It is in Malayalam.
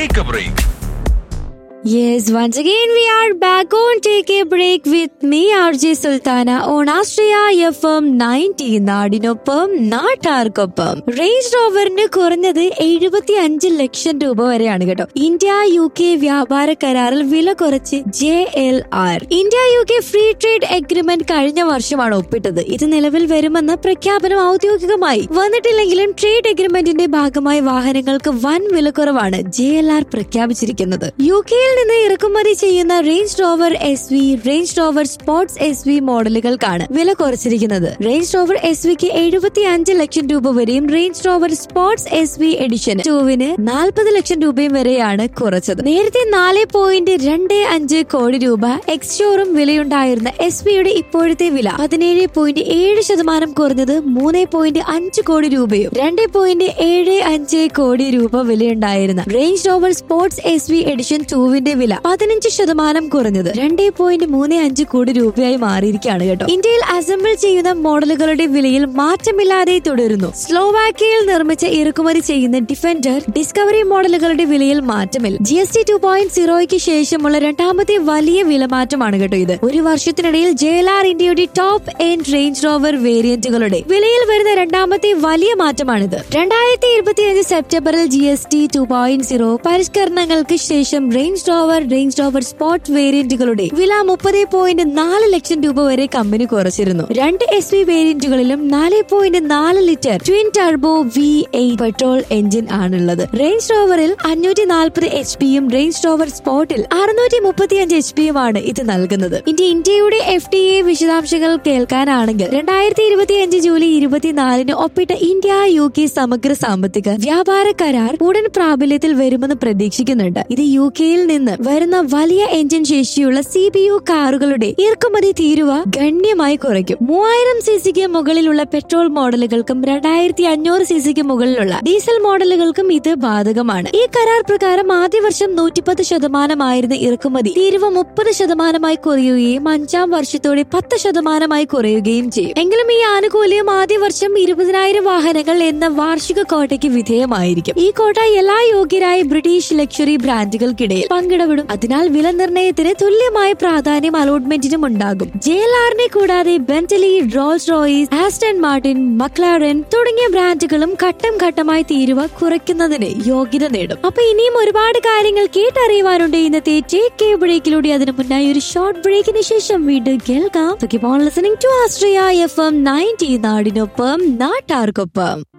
Take a break. Yes, once again we are back on Take a Break with me, RJ Sultana, on Astraya FM 90 നാടിനൊപ്പം നാട്ടാർക്കൊപ്പം റേഞ്ച് റോവറിന് കുറഞ്ഞത് എഴുപത്തി അഞ്ച് ലക്ഷം രൂപ വരെയാണ് കേട്ടോ ഇന്ത്യ യു കെ വ്യാപാര കരാറിൽ വില കുറച്ച് J L R India U K free trade agreement കഴിഞ്ഞ വർഷമാണ് ഒപ്പിട്ടത് ഇത് നിലവിൽ വരുമെന്ന പ്രഖ്യാപനം ഔദ്യോഗികമായി വന്നിട്ടില്ലെങ്കിലും ട്രേഡ് എഗ്രിമെന്റിന്റെ ഭാഗമായി വാഹനങ്ങൾക്ക് വൻ വിലക്കുറവാണ് ജെ എൽ ആർ പ്രഖ്യാപിച്ചിരിക്കുന്നത് യു കെയിൽ നിന്ന് ഇറക്കുമതി ചെയ്യുന്ന Range Rover S V Range Rover Sports S V മോഡലുകൾക്കാണ് വില കുറച്ചിരിക്കുന്നത് റേഞ്ച് റോവർ എസ് വിക്ക് എഴുപത്തി അഞ്ച് ലക്ഷം രൂപ വരെയും Range Rover Sports S V edition ടൂവിന് നാൽപ്പത് ലക്ഷം രൂപയും വരെയാണ് കുറച്ചത് നേരത്തെ നാല് പോയിന്റ് രണ്ട് അഞ്ച് കോടി രൂപ എക്സ് ഷോറും വിലയുണ്ടായിരുന്ന എസ് വിയുടെ ഇപ്പോഴത്തെ വില പതിനേഴ് പോയിന്റ് ഏഴ് ശതമാനം കുറഞ്ഞത് മൂന്ന് പോയിന്റ് അഞ്ച് കോടി രൂപയും രണ്ട് പോയിന്റ് ഏഴ് അഞ്ച് കോടി രൂപ വിലയുണ്ടായിരുന്ന Range Rover Sports S V edition ടൂവിന്റെ വില പതിനഞ്ച് ശതമാനം കുറഞ്ഞത് രണ്ട് പോയിന്റ് മൂന്ന് അഞ്ച് കോടി രൂപയായി മാറിയിരിക്കുകയാണ് കേട്ടോ ഇന്ത്യയിൽ അസംബിൾ ചെയ്യുന്ന മോഡലുകളുടെ വിലയിൽ മാറ്റമില്ലാതെ തുടരുന്നു സ്ലോവാക്കിയയിൽ നിർമ്മിച്ച ഇറക്കുമതി ചെയ്യുന്ന ഡിഫൻഡർ ഡിസ്കവറി മോഡലുകളുടെ വിലയിൽ മാറ്റമില്ല G S T two point സീറോയ്ക്ക് ശേഷമുള്ള രണ്ടാമത്തെ വലിയ വിലമാറ്റമാണ് കേട്ടോ ഇത് ഒരു വർഷത്തിനിടയിൽ ജെ എൽ ആർ ഇന്ത്യയുടെ ടോപ്പ് എൻഡ് റേഞ്ച് റോവർ വേരിയന്റുകളുടെ വിലയിൽ വരുന്ന രണ്ടാമത്തെ വലിയ മാറ്റമാണിത് രണ്ടായിരത്തി ഇരുപത്തിയഞ്ച് സെപ്റ്റംബറിൽ G S T two point zero പരിഷ്കരണങ്ങൾക്ക് ശേഷം Range Rover Range Rover Sport വേരിയന്റുകളുടെ വില മുപ്പത് പോയിന്റ് നാല് ലക്ഷം രൂപ വരെ കമ്പനി കുറച്ചിരുന്നു രണ്ട് എസ് വി വേരിയന്റുകളിലും നാല് പോയിന്റ് നാല് litre twin turbo V eight petrol engine ആണുള്ളത് റേഞ്ച് റോവറിൽ അഞ്ഞൂറ്റി നാൽപ്പത് എച്ച് പിയും റേഞ്ച് റോവർ സ്പോർട്ടിൽ അറുന്നൂറ്റി മുപ്പത്തി അഞ്ച് എച്ച് പിയുമാണ് ഇത് നൽകുന്നത് ഇനി ഇന്ത്യയുടെ എഫ് ഡി എ വിശദാംശങ്ങൾ കേൾക്കാനാണെങ്കിൽ രണ്ടായിരത്തി ഇരുപത്തി അഞ്ച് ജൂലൈ ഇരുപത്തിനാലിന് ഒപ്പിട്ട ഇന്ത്യ യു കെ സമഗ്ര സാമ്പത്തിക വ്യാപാര കരാർ ഉടൻ പ്രാബല്യത്തിൽ വരുമെന്ന് പ്രതീക്ഷിക്കുന്നുണ്ട് ഇത് യു കെയിൽ നിന്ന് വരുന്ന വലിയ എഞ്ചിൻ ശേഷിയുള്ള സി ബി യു കാറുകളുടെ ഇറക്കുമതി തീരുവ ഗണ്യമായി കുറയ്ക്കും മൂവായിരം സി സിക്ക് മുകളിലുള്ള പെട്രോൾ മോഡലുകൾക്കും രണ്ടായിരത്തി അഞ്ഞൂറ് സി സിക്ക് മുകളിലുള്ള ഡീസൽ മോഡലുകൾക്കും ഇത് ബാധകമാണ് ഈ കരാർ പ്രകാരം ആദ്യ വർഷം നൂറ്റിപ്പത്ത് ശതമാനമായിരുന്ന ഇറക്കുമതി തീരുവ മുപ്പത് ശതമാനമായി കുറയുകയും അഞ്ചാം വർഷത്തോടെ പത്ത് ശതമാനമായി കുറയുകയും ചെയ്യും എങ്കിലും ഈ ആനുകൂല്യം ആദ്യ വർഷം ഇരുപതിനായിരം വാഹനങ്ങൾ എന്ന വാർഷിക കോട്ടയ്ക്ക് വിധേയമായിരിക്കും ഈ കോട്ട എല്ലാ യോഗ്യരായ ബ്രിട്ടീഷ് ലക്ഷറി ബ്രാൻഡുകൾക്കിടയിൽ പങ്കിടപെടും അതിനാൽ വില നിർണ്ണയത്തിന് തുല്യമായ പ്രാധാന്യം അലോട്ട്മെന്റിനും ഉണ്ടാകും ജെ എൽ ആറിനെ കൂടാതെ Bentley Rolls Royce Aston Martin McLaren തുടങ്ങിയ ബ്രാൻഡുകളും ഘട്ടം ഘട്ടമായി തീരുവ കുറയ്ക്കുന്നതിന് യോഗ്യത നേടും അപ്പൊ ഇനിയും ഒരുപാട് കാര്യങ്ങൾ കേട്ടറിയുവാനുണ്ട് ഇന്നത്തെ ടേക്ക് കെ ബ്രേക്കിലൂടെ അതിന് മുന്നായി ഒരു ഷോർട്ട് ബ്രേക്കിന് ശേഷം വീണ്ടും കേൾക്കാം listening to Austria F M ninety നാടിനൊപ്പം നാട്ടാർക്കൊപ്പം